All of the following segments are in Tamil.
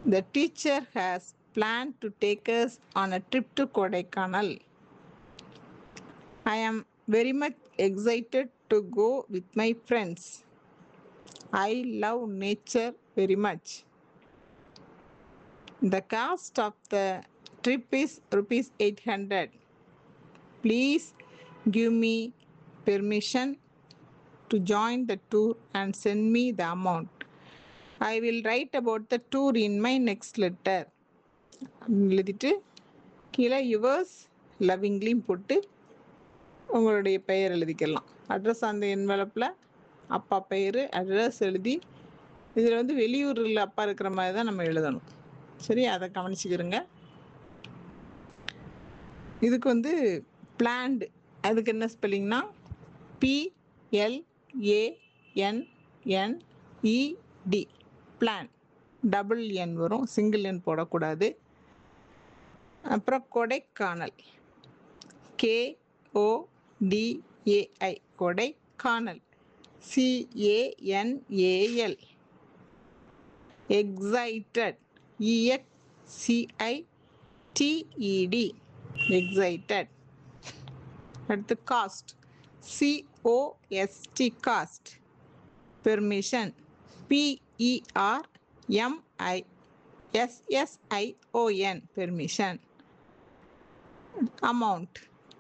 The teacher has planned to take us on a trip to Kodaikanal. I am very much excited to go with my friends. I love nature very much. The cost of the trip is rupees 800. Please give me permission to join the tour and send me the amount. I will write about the tour in my next letter. அப்படின்னு எழுதிட்டு கீழே யுவர்ஸ் லவ்விங்லியும் போட்டு உங்களுடைய பெயர் எழுதிக்கலாம் அட்ரஸ் அந்த என்வலப்பில் அப்பா பெயர் அட்ரஸ் எழுதி இதில் வந்து வெளியூரில் அப்பா இருக்கிற மாதிரி தான் நம்ம எழுதணும் சரி அதை கவனிச்சுக்கிறோங்க இதுக்கு வந்து பிளான்டு அதுக்கு என்ன ஸ்பெல்லிங்னா பிஎல்ஏஎன்என்இடி பிளான் டபுள் என் வரும் சிங்கிள் என் போடக்கூடாது அப்புறம் கொடைக்கானல் கேஓடிஏஐ கொடைக்கானல் சிஏஎன்ஏஎல் எக்ஸைட்டட் இஎக்சிஐடிஇடி எக்ஸைட்டட் அடுத்து cost C O S T cost permission PER Mi எஸ்எஸ்ஐஓஎன் permission amount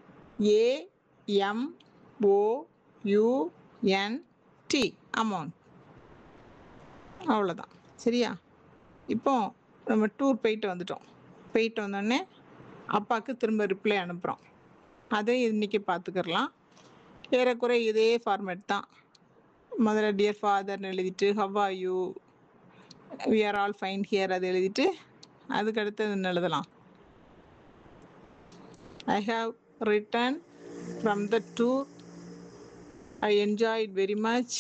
ஏஎம்ஓயூஎன்டி amount அவ்வளோதான் சரியா இப்போ நம்ம டூர் போயிட்டு வந்துட்டோம் போயிட்டு வந்தோடனே அப்பாவுக்கு திரும்ப ரிப்ளை அனுப்புகிறோம் அதை இன்றைக்கி பார்த்துக்கிறலாம் ஏறக்குறை இதே ஃபார்மேட் தான் முதல்ல டியர் ஃபாதர்னு எழுதிட்டு how are you we are all fine here அதை எழுதிட்டு அதுக்கு அடுத்தது என்ன எழுதலாம் I have written from the tour I enjoyed very much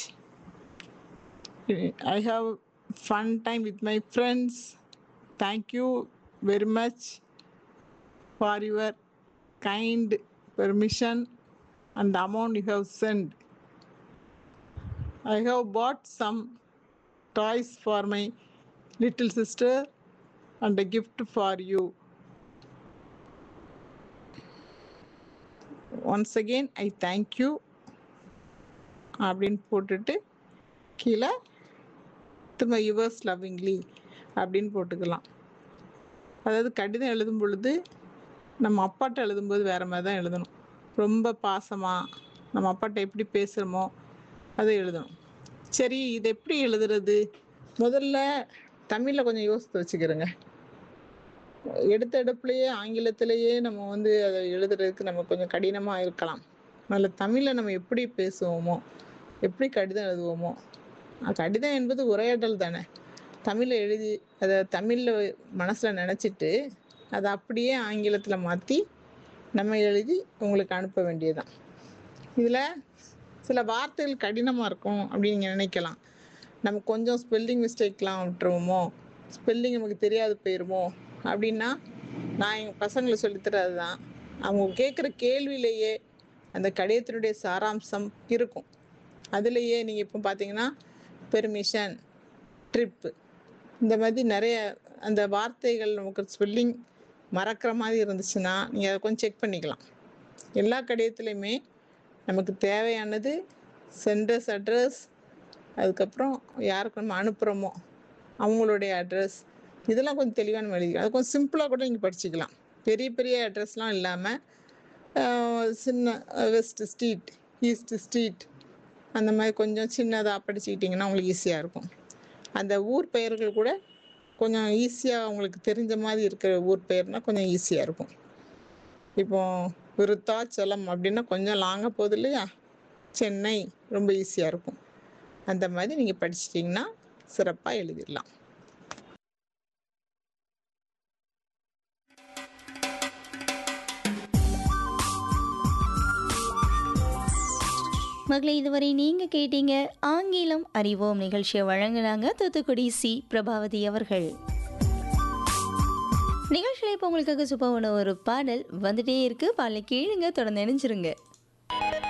I have fun time with my friends thank you very much for your kind permission and the amount you have sent. I have bought some toys for my little sister and a gift for you. Once again, I thank you. அப்படின்னு போட்டுட்டு கீழே திரும்ப யுவர்ஸ் லவ்விங்லி அப்படின்னு போட்டுக்கலாம் அதாவது கடிதம் எழுதும் பொழுது நம்ம அப்பாட்ட எழுதும்போது வேற மாதிரி தான் எழுதணும் ரொம்ப பாசமாக நம்ம அப்பாட்ட எப்படி பேசுகிறோமோ அதை எழுதணும் சரி இது எப்படி எழுதுறது முதல்ல தமிழில் கொஞ்சம் யோசித்து வச்சுக்கிறோங்க எடுத்த எடுப்புலையே ஆங்கிலத்திலேயே நம்ம வந்து அதை எழுதுறதுக்கு நம்ம கொஞ்சம் கடினமாக இருக்கலாம் அதில் தமிழில் நம்ம எப்படி பேசுவோமோ எப்படி கடிதம் எழுதுவோமோ கடிதம் என்பது உரையாடல் தானே தமிழில் எழுதி அதை தமிழில் மனசில் நினச்சிட்டு அதை அப்படியே ஆங்கிலத்தில் மாற்றி நம்ம எழுதி உங்களுக்கு அனுப்ப வேண்டியதுதான் இதில் சில வார்த்தைகள் கடினமாக இருக்கும் அப்படின்னு நீங்கள் நினைக்கலாம் நம்ம கொஞ்சம் ஸ்பெல்லிங் மிஸ்டேக்லாம் விட்டுருவோமோ ஸ்பெல்லிங் நமக்கு தெரியாது போயிருமோ அப்படின்னா நான் எங்கள் பசங்களுக்கு சொல்லித்தரது தான் அவங்க கேட்குற கேள்வியிலேயே அந்த கடிதத்தினுடைய சாராம்சம் இருக்கும் அதுலேயே நீங்கள் இப்போ பார்த்தீங்கன்னா பெர்மிஷன் ட்ரிப்பு இந்த மாதிரி நிறைய அந்த வார்த்தைகள் நமக்கு ஸ்பெல்லிங் மறக்கிற மாதிரி இருந்துச்சுன்னா நீங்கள் அதை கொஞ்சம் செக் பண்ணிக்கலாம் எல்லா கடிதத்துலையுமே நமக்கு தேவையானது சென்டர்ஸ் அட்ரஸ் அதுக்கப்புறம் யாருக்கு நம்ம அனுப்புகிறோமோ அவங்களுடைய அட்ரஸ் இதெல்லாம் கொஞ்சம் தெளிவாக நம்ம எழுதிக்கலாம் அது கொஞ்சம் சிம்பிளாக கூட நீங்கள் படிச்சுக்கலாம் பெரிய பெரிய அட்ரஸ்லாம் இல்லாமல் சின்ன வெஸ்ட் ஸ்ட்ரீட் ஈஸ்ட் ஸ்ட்ரீட் அந்த மாதிரி கொஞ்சம் சின்னதாக படிச்சுக்கிட்டிங்கன்னா உங்களுக்கு ஈஸியாக இருக்கும் அந்த ஊர் பெயர்கள் கூட கொஞ்சம் ஈஸியாக அவங்களுக்கு தெரிஞ்ச மாதிரி இருக்கிற ஊர் பெயர்னால் கொஞ்சம் ஈஸியாக இருக்கும் இப்போ விருத்தாச்சலம் அப்படின்னா கொஞ்சம் லாங்காக போகுது இல்லையா சென்னை ரொம்ப ஈஸியாக இருக்கும் அந்த மாதிரி நீங்கள் படிச்சிட்டிங்கன்னா சிறப்பாக எழுதிடலாம் மகளே இதுவரை நீங்க கேட்டீங்க ஆங்கிலம் அறிவோம் நிகழ்ச்சியை வழங்கினாங்க தூத்துக்குடி சி பிரபாவதி அவர்கள் நிகழ்ச்சியில் இப்போ உங்களுக்காக சூப்பரான ஒரு பாடல் வந்துட்டே இருக்கு பாடலை கேளுங்க தொடர்ந்து நினைச்சிருங்க